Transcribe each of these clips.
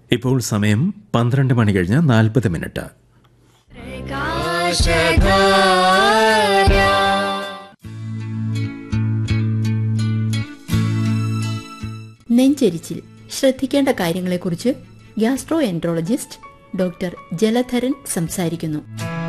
ഇപ്പോൾ സമയം പന്ത്രണ്ട് മണി കഴിഞ്ഞ് നാൽപ്പത് മിനിറ്റ് നെഞ്ചെരിച്ചിൽ ശ്രദ്ധിക്കേണ്ട കാര്യങ്ങളെക്കുറിച്ച് ഗ്യാസ്ട്രോ എൻട്രോളജിസ്റ്റ് ഡോക്ടർ ജലധരൻ സംസാരിക്കുന്നു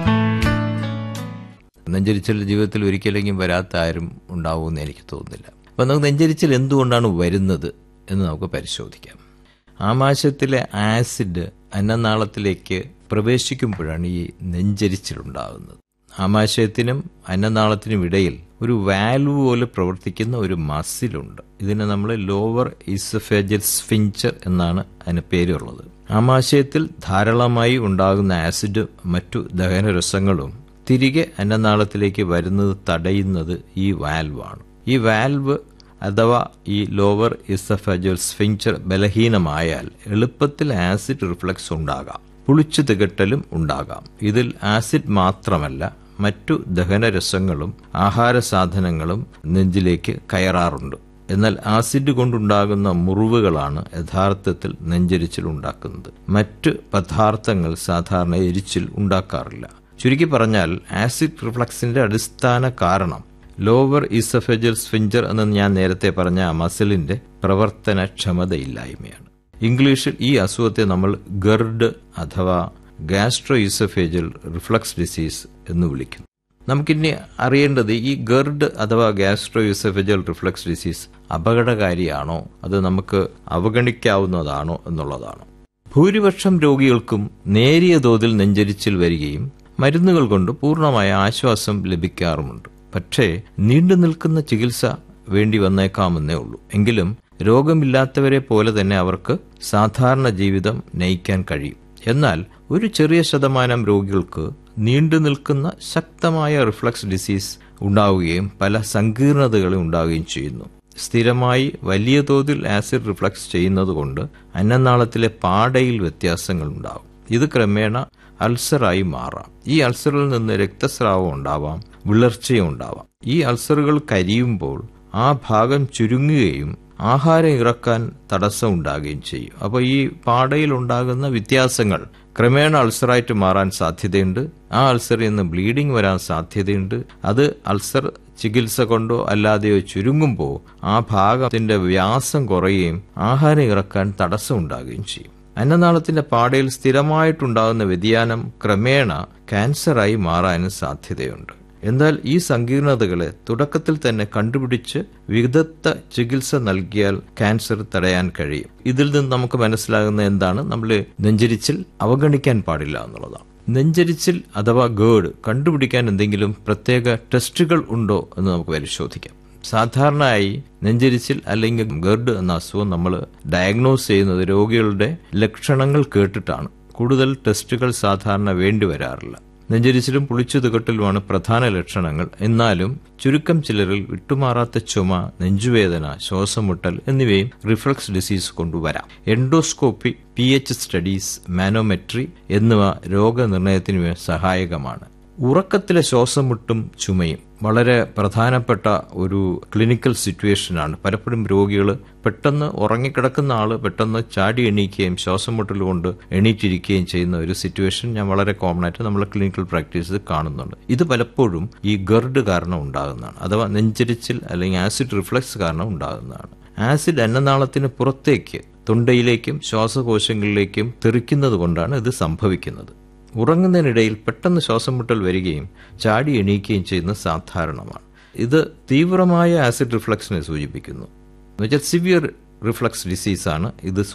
നെഞ്ചരിച്ചൽ ജീവിതത്തിൽ ഒരിക്കലെങ്കിലും വരാത്ത ആരും ഉണ്ടാവുമെന്ന് എനിക്ക് തോന്നുന്നില്ല അപ്പം നമുക്ക് നെഞ്ചരിച്ചൽ എന്തുകൊണ്ടാണ് വരുന്നത് എന്ന് നമുക്ക് പരിശോധിക്കാം ആമാശയത്തിലെ ആസിഡ് അന്നനാളത്തിലേക്ക് പ്രവേശിക്കുമ്പോഴാണ് ഈ നെഞ്ചരിച്ചിലുണ്ടാകുന്നത് ആമാശയത്തിനും അന്നനാളത്തിനും ഇടയിൽ ഒരു വാൽവ് പോലെ പ്രവർത്തിക്കുന്ന ഒരു മസിലുണ്ട് ഇതിനെ നമ്മൾ ലോവർ ഇസഫേജൽ സ്ഫിഞ്ചർ എന്നാണ് അതിന് പേരുള്ളത് ആമാശയത്തിൽ ധാരാളമായി ഉണ്ടാകുന്ന ആസിഡ് മറ്റു ദഹനരസങ്ങളും തിരികെ അന്നനാളത്തിലേക്ക് വരുന്നത് തടയുന്നത് ഈ വാൽവാണ് ഈ വാൽവ് അഥവാ ഈ ലോവർ ഇസഫജൽ സ്ഫിഞ്ചർ ബലഹീനമായാൽ എളുപ്പത്തിൽ ആസിഡ് റിഫ്ലക്സ് ഉണ്ടാകാം പുളിച്ചു തികട്ടലും ഉണ്ടാകാം ഇതിൽ ആസിഡ് മാത്രമല്ല മറ്റു ദഹനരസങ്ങളും ആഹാര സാധനങ്ങളും നെഞ്ചിലേക്ക് കയറാറുണ്ട് എന്നാൽ ആസിഡ് കൊണ്ടുണ്ടാകുന്ന മുറിവുകളാണ് യഥാർത്ഥത്തിൽ നെഞ്ചരിച്ചിൽ ഉണ്ടാക്കുന്നത് മറ്റ് പദാർത്ഥങ്ങൾ സാധാരണ എരിച്ചിൽ ഉണ്ടാക്കാറില്ല ചുരുക്കി പറഞ്ഞാൽ ആസിഡ് റിഫ്ലക്സിന്റെ അടിസ്ഥാന കാരണം ലോവർ ഈസഫെജൽ സ്ഫിഞ്ചർ എന്ന് ഞാൻ നേരത്തെ പറഞ്ഞ ആ മസിലിന്റെ പ്രവർത്തനക്ഷമതയില്ലായ്മയാണ് ഇംഗ്ലീഷിൽ ഈ അസുഖത്തെ നമ്മൾ ഗർഡ് അഥവാ ഗാസ്ട്രോ ഈസഫേജൽ റിഫ്ലക്സ് ഡിസീസ് എന്ന് വിളിക്കുന്നു നമുക്കിനി അറിയേണ്ടത് ഈ ഗർഡ് അഥവാ ഗാസ്ട്രോ യൂസഫജൽ റിഫ്ലക്സ് ഡിസീസ് അപകടകാരിയാണോ അത് നമുക്ക് അവഗണിക്കാവുന്നതാണോ എന്നുള്ളതാണ് ഭൂരിപക്ഷം രോഗികൾക്കും നേരിയ തോതിൽ നെഞ്ചരിച്ചിൽ വരികയും മരുന്നുകൾ കൊണ്ട് പൂർണ്ണമായ ആശ്വാസം ലഭിക്കാറുമുണ്ട് പക്ഷേ നീണ്ടു നിൽക്കുന്ന ചികിത്സ വേണ്ടി വന്നേക്കാമെന്നേ ഉള്ളൂ എങ്കിലും രോഗമില്ലാത്തവരെ പോലെ തന്നെ അവർക്ക് സാധാരണ ജീവിതം നയിക്കാൻ കഴിയും എന്നാൽ ഒരു ചെറിയ ശതമാനം രോഗികൾക്ക് നീണ്ടു നിൽക്കുന്ന ശക്തമായ റിഫ്ലക്സ് ഡിസീസ് ഉണ്ടാവുകയും പല സങ്കീർണതകളും ഉണ്ടാവുകയും ചെയ്യുന്നു സ്ഥിരമായി വലിയ തോതിൽ ആസിഡ് റിഫ്ലക്സ് ചെയ്യുന്നതുകൊണ്ട് അന്നനാളത്തിലെ പാടയിൽ വ്യത്യാസങ്ങൾ ഉണ്ടാവും ഇത് ക്രമേണ അൾസറായി മാറാം ഈ അൾസറിൽ നിന്ന് രക്തസ്രാവം ഉണ്ടാവാം വിളർച്ചയും ഉണ്ടാവാം ഈ അൾസറുകൾ കരിയുമ്പോൾ ആ ഭാഗം ചുരുങ്ങുകയും ആഹാരം ഇറക്കാൻ തടസ്സം ഉണ്ടാകുകയും ചെയ്യും അപ്പോൾ ഈ പാടയിൽ ഉണ്ടാകുന്ന വ്യത്യാസങ്ങൾ ക്രമേണ അൾസറായിട്ട് മാറാൻ സാധ്യതയുണ്ട് ആ അൾസറിൽ നിന്ന് ബ്ലീഡിംഗ് വരാൻ സാധ്യതയുണ്ട് അത് അൾസർ ചികിത്സ കൊണ്ടോ അല്ലാതെയോ ചുരുങ്ങുമ്പോൾ ആ ഭാഗത്തിന്റെ വ്യാസം കുറയുകയും ആഹാരം ഇറക്കാൻ തടസ്സം ഉണ്ടാകുകയും ചെയ്യും അന്നനാളത്തിന്റെ പാടയിൽ സ്ഥിരമായിട്ടുണ്ടാകുന്ന വ്യതിയാനം ക്രമേണ ക്യാൻസറായി മാറാനും സാധ്യതയുണ്ട് എന്നാൽ ഈ സങ്കീർണതകളെ തുടക്കത്തിൽ തന്നെ കണ്ടുപിടിച്ച് വിദഗ്ധ ചികിത്സ നൽകിയാൽ ക്യാൻസർ തടയാൻ കഴിയും ഇതിൽ നിന്ന് നമുക്ക് മനസ്സിലാകുന്ന എന്താണ് നമ്മൾ നെഞ്ചരിച്ചിൽ അവഗണിക്കാൻ പാടില്ല എന്നുള്ളതാണ് നെഞ്ചരിച്ചിൽ അഥവാ ഗേഡ് കണ്ടുപിടിക്കാൻ എന്തെങ്കിലും പ്രത്യേക ടെസ്റ്റുകൾ ഉണ്ടോ എന്ന് നമുക്ക് പരിശോധിക്കാം സാധാരണയായി നെഞ്ചരിച്ചിൽ അല്ലെങ്കിൽ ഗർഡ് എന്ന അസുഖം നമ്മൾ ഡയഗ്നോസ് ചെയ്യുന്നത് രോഗികളുടെ ലക്ഷണങ്ങൾ കേട്ടിട്ടാണ് കൂടുതൽ ടെസ്റ്റുകൾ സാധാരണ വേണ്ടി വരാറില്ല നെഞ്ചരിച്ചിലും പുളിച്ചു തുകട്ടലുമാണ് പ്രധാന ലക്ഷണങ്ങൾ എന്നാലും ചുരുക്കം ചിലരിൽ വിട്ടുമാറാത്ത ചുമ നെഞ്ചുവേദന ശ്വാസമുട്ടൽ എന്നിവയും റിഫ്ലക്സ് ഡിസീസ് കൊണ്ടുവരാം endoscopy P H studies manometry എന്നിവ രോഗനിർണയത്തിന് സഹായകമാണ് ഉറക്കത്തിലെ ശ്വാസമുട്ടും ചുമയും വളരെ പ്രധാനപ്പെട്ട ഒരു ക്ലിനിക്കൽ സിറ്റുവേഷനാണ് പലപ്പോഴും രോഗികൾ പെട്ടെന്ന് ഉറങ്ങിക്കിടക്കുന്ന ആൾ പെട്ടെന്ന് ചാടി എണീക്കുകയും ശ്വാസം മുട്ടൽ കൊണ്ട് എണീറ്റിരിക്കുകയും ചെയ്യുന്ന ഒരു സിറ്റുവേഷൻ ഞാൻ വളരെ കോമൺ ആയിട്ട് നമ്മൾ ക്ലിനിക്കൽ പ്രാക്ടീസിൽ കാണുന്നുണ്ട് ഇത് പലപ്പോഴും ഈ ഗർഡ് കാരണം ഉണ്ടാകുന്നതാണ് അഥവാ നെഞ്ചരിച്ചിൽ അല്ലെങ്കിൽ ആസിഡ് റിഫ്ലക്സ് കാരണം ഉണ്ടാകുന്നതാണ് ആസിഡ് അന്നനാളത്തിന് പുറത്തേക്ക് തൊണ്ടയിലേക്കും ശ്വാസകോശങ്ങളിലേക്കും തെറിക്കുന്നത് കൊണ്ടാണ് ഇത് സംഭവിക്കുന്നത് ഉറങ്ങുന്നതിനിടയിൽ പെട്ടെന്ന് ശ്വാസം മുട്ടൽ വരികയും ചാടി എണീക്കുകയും ചെയ്യുന്നത് സാധാരണമാണ് ഇത് തീവ്രമായ ആസിഡ് റിഫ്ലക്സിനെ സൂചിപ്പിക്കുന്നു എന്നുവെച്ചാൽ സിവിയർ റിഫ്ലക്സ് ഡിസീസാണ് ഇത്